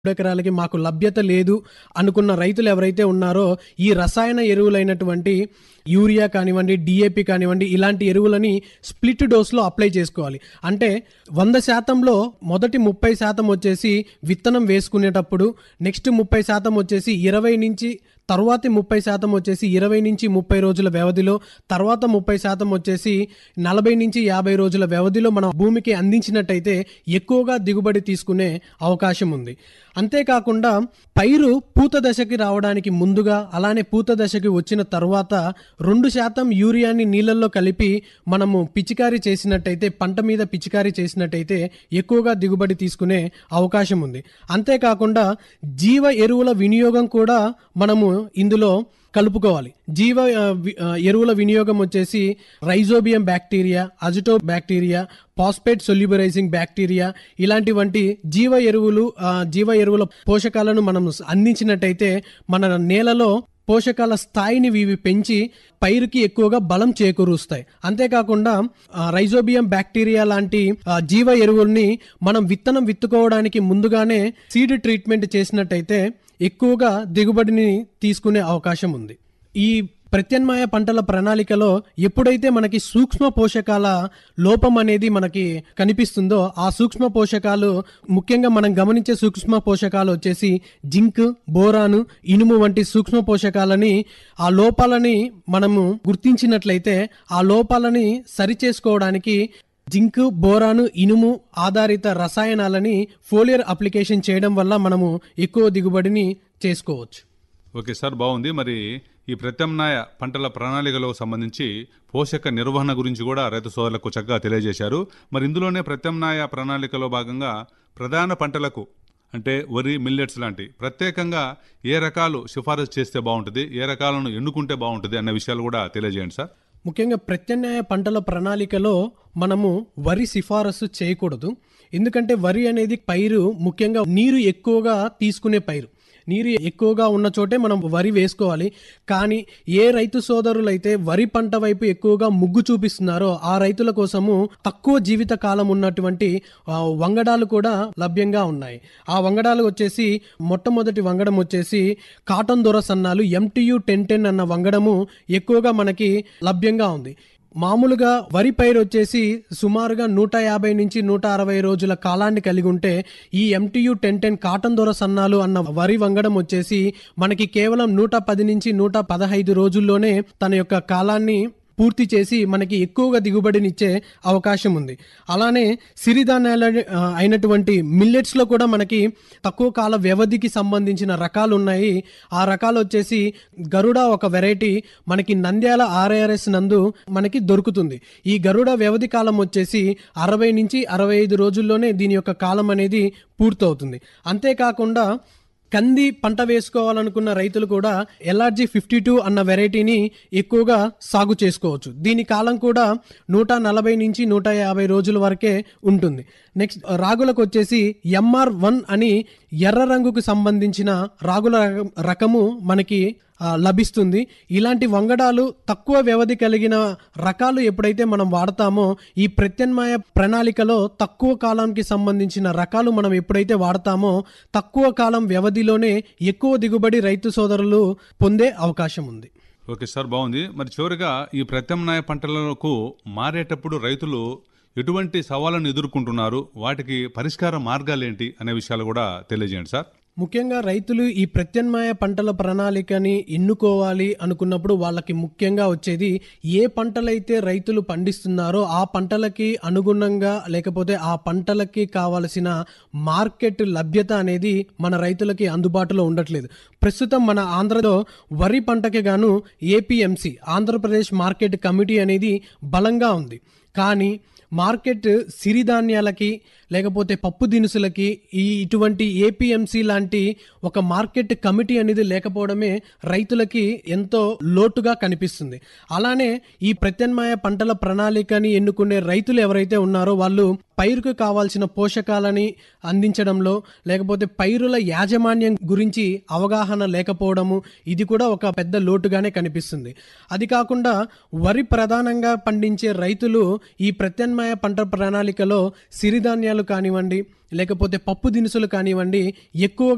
ఎకరాలకి మాకు లభ్యత లేదు అనుకున్న రైతులు ఎవరైతే ఉన్నారో ఈ రసాయన ఎరువులైనటువంటి యూరియా కానివ్వండి డిఏపి కానివ్వండి ఇలాంటి ఎరువులని స్ప్లిట్ డోస్లో అప్లై చేసుకోవాలి అంటే వంద శాతంలో మొదటి ముప్పై శాతం వచ్చేసి విత్తనం వేసుకునేటప్పుడు నెక్స్ట్ ముప్పై శాతం వచ్చేసి ఇరవై నుంచి తర్వాతి ముప్పై శాతం వచ్చేసి ఇరవై నుంచి ముప్పై రోజుల వ్యవధిలో తర్వాత ముప్పై శాతం వచ్చేసి నలభై నుంచి యాభై రోజుల వ్యవధిలో మనం భూమికి అందించినట్టయితే ఎక్కువగా దిగుబడి తీసుకునే అవకాశం ఉంది అంతేకాకుండా పైరు పూత దశకి రావడానికి ముందుగా అలానే పూత దశకి వచ్చిన తర్వాత రెండు శాతం యూరియాని నీళ్ళల్లో కలిపి మనము పిచికారీ చేసినట్టయితే పంట మీద పిచికారీ చేసినట్టయితే ఎక్కువగా దిగుబడి తీసుకునే అవకాశం ఉంది అంతేకాకుండా జీవ ఎరువుల వినియోగం కూడా మనము ఇందులో కలుపుకోవాలి జీవ ఆ, వి- ఆ, ఎరువుల వినియోగం వచ్చేసి rhizobium bacteria azotobacter phosphate solubilising bacteria ఇలాంటి వంటి జీవ ఎరువులు ఆ, జీవ ఎరువుల పోషకాలను మనం అందించినట్టయితే మన నేలలో పోషకాల స్థాయిని ఇవి పెంచి పైరుకి ఎక్కువగా బలం చేకూరుస్తాయి అంతేకాకుండా ఆ, రైజోబియం బ్యాక్టీరియా లాంటి ఆ, జీవ ఎరువుల్ని మనం విత్తనం విత్తుకోవడానికి ముందుగానే సీడ్ ట్రీట్మెంట్ చేసినట్టయితే ఎక్కువగా దిగుబడిని తీసుకునే అవకాశం ఉంది ఈ ప్రత్యామ్నాయ పంటల ప్రణాళికలో ఎప్పుడైతే మనకి సూక్ష్మ పోషకాల లోపం అనేది మనకి కనిపిస్తుందో ఆ సూక్ష్మ పోషకాలు ముఖ్యంగా మనం గమనించే సూక్ష్మ పోషకాలు వచ్చేసి జింక్ బోరాను ఇనుము వంటి సూక్ష్మ పోషకాలని ఆ లోపాలని మనము గుర్తించినట్లయితే ఆ లోపాలని సరిచేసుకోవడానికి జింక్ బోరాను ఇనుము ఆధారిత రసాయనాలని ఫోలియర్ అప్లికేషన్ చేయడం వల్ల మనము ఎక్కువ దిగుబడిని చేసుకోవచ్చు ఓకే సార్ బాగుంది మరి ఈ ప్రత్యామ్నాయ పంటల ప్రణాళికలో సంబంధించి పోషక నిర్వహణ గురించి కూడా రైతు సోదరులకు చక్కగా తెలియజేశారు మరి ఇందులోనే ప్రత్యామ్నాయ ప్రణాళికలో భాగంగా ప్రధాన పంటలకు అంటే వరి మిల్లెట్స్ లాంటి ప్రత్యేకంగా ఏ రకాలు సిఫారసు చేస్తే బాగుంటుంది ఏ రకాలను ఎన్నుకుంటే బాగుంటుంది అన్న విషయాలు కూడా తెలియజేయండి సార్ ముఖ్యంగా ప్రత్యామ్నాయ పంటల ప్రణాళికలో మనము వరి సిఫారసు చేయకూడదు ఎందుకంటే వరి అనేది పైరు ముఖ్యంగా నీరు ఎక్కువగా తీసుకునే పైరు నీరు ఎక్కువగా ఉన్న చోటే మనం వరి వేసుకోవాలి కానీ ఏ రైతు సోదరులైతే వరి పంట వైపు ఎక్కువగా ముగ్గు చూపిస్తున్నారో ఆ రైతుల కోసము తక్కువ జీవిత కాలం ఉన్నటువంటి ఆ, వంగడాలు కూడా లభ్యంగా ఉన్నాయి ఆ వంగడాలు వచ్చేసి మొట్టమొదటి వంగడం వచ్చేసి కాటన్ దొర సన్నాలు ఎంటీయు టెన్ టెన్ అన్న వంగడము ఎక్కువగా మనకి లభ్యంగా ఉంది మామూలుగా వరి పైరు వచ్చేసి సుమారుగా నూట యాభై నుంచి నూట అరవై రోజుల కాలాన్ని కలిగి ఉంటే ఈ ఎంటీయు టెన్ టెన్ కాటన్ దొర సన్నాలు అన్న వరి వంగడం వచ్చేసి మనకి కేవలం నూట పది నుంచి నూట పదహైదు రోజుల్లోనే తన యొక్క కాలాన్ని పూర్తి చేసి మనకి ఎక్కువగా దిగుబడినిచ్చే అవకాశం ఉంది అలానే సిరిధాన్యాల ఆ, అయినటువంటి మిల్లెట్స్ లో కూడా మనకి తక్కువ కాల వ్యవధికి సంబంధించిన రకాలు ఉన్నాయి ఆ రకాలు వచ్చేసి గరుడ ఒక వెరైటీ మనకి నంద్యాల ఆర్ఆర్ఎస్ నందు మనకి దొరుకుతుంది ఈ గరుడ వ్యవధి కాలం వచ్చేసి అరవై నుంచి అరవై ఐదు రోజుల్లోనే దీని యొక్క కాలం అనేది పూర్తవుతుంది అంతేకాకుండా కంది పంట వేసుకోవాలనుకున్న రైతులు కూడా ఎల్ఆర్జీ ఫిఫ్టీ టూ అన్న వెరైటీని ఎక్కువగా సాగు చేసుకోవచ్చు దీని కాలం కూడా నూట నలభై నుంచి నూట యాభై రోజుల వరకే ఉంటుంది నెక్స్ట్ రాగులకు వచ్చేసి ఎంఆర్ వన్ అని ఎర్ర రంగుకు సంబంధించిన రాగుల రకం- రకము మనకి ఆ, లభిస్తుంది ఇలాంటి వంగడాలు తక్కువ వ్యవధి కలిగిన రకాలు ఎప్పుడైతే మనం వాడతామో ఈ ప్రత్యామ్నాయ ప్రణాళికలో తక్కువ కాలానికి సంబంధించిన రకాలు మనం ఎప్పుడైతే వాడతామో తక్కువ కాలం వ్యవధిలోనే ఎక్కువ దిగుబడి రైతు సోదరులు పొందే అవకాశం ఉంది ఓకే సార్ బాగుంది మరి చివరిగా ఈ ప్రత్యామ్నాయ పంటలకు మారేటప్పుడు రైతులు ఎటువంటి సవాళ్ళను ఎదుర్కొంటున్నారు వాటికి పరిష్కార మార్గాలు ఏంటి అనే విషయాలు కూడా తెలియజేయండి సార్ ముఖ్యంగా రైతులు ఈ ప్రత్యామ్నాయ పంటల ప్రణాళికని ఎన్నుకోవాలి అనుకున్నప్పుడు వాళ్ళకి ముఖ్యంగా వచ్చేది ఏ పంటలైతే రైతులు పండిస్తున్నారో ఆ పంటలకి అనుగుణంగా లేకపోతే ఆ పంటలకి కావలసిన మార్కెట్ లభ్యత అనేది మన రైతులకి అందుబాటులో ఉండట్లేదు ప్రస్తుతం మన ఆంధ్రలో వరి పంటకి గాను ఏపీఎంసి ఆంధ్రప్రదేశ్ మార్కెట్ కమిటీ అనేది బలంగా ఉంది కానీ మార్కెట్ సిరిధాన్యాలకి లేకపోతే పప్పు దినుసులకి ఈ ఇటువంటి ఏపీఎంసీ లాంటి ఒక మార్కెట్ కమిటీ అనేది లేకపోవడమే రైతులకి ఎంతో లోటుగా కనిపిస్తుంది అలానే ఈ ప్రత్యామ్నాయ పంటల ప్రణాళికని ఎన్నుకునే రైతులు ఎవరైతే ఉన్నారో వాళ్ళు పైరుకు కావాల్సిన పోషకాలని అందించడంలో లేకపోతే పైరుల యాజమాన్యం గురించి అవగాహన లేకపోవడము ఇది కూడా ఒక పెద్ద లోటుగానే కనిపిస్తుంది అది కాకుండా వరి ప్రధానంగా పండించే రైతులు ఈ ప్రత్యామ్నాయ పంట ప్రణాళికలో సిరిధాన్యాలు కానివ్వండి లేకపోతే పప్పు దినుసులు కానివ్వండి ఎక్కువగా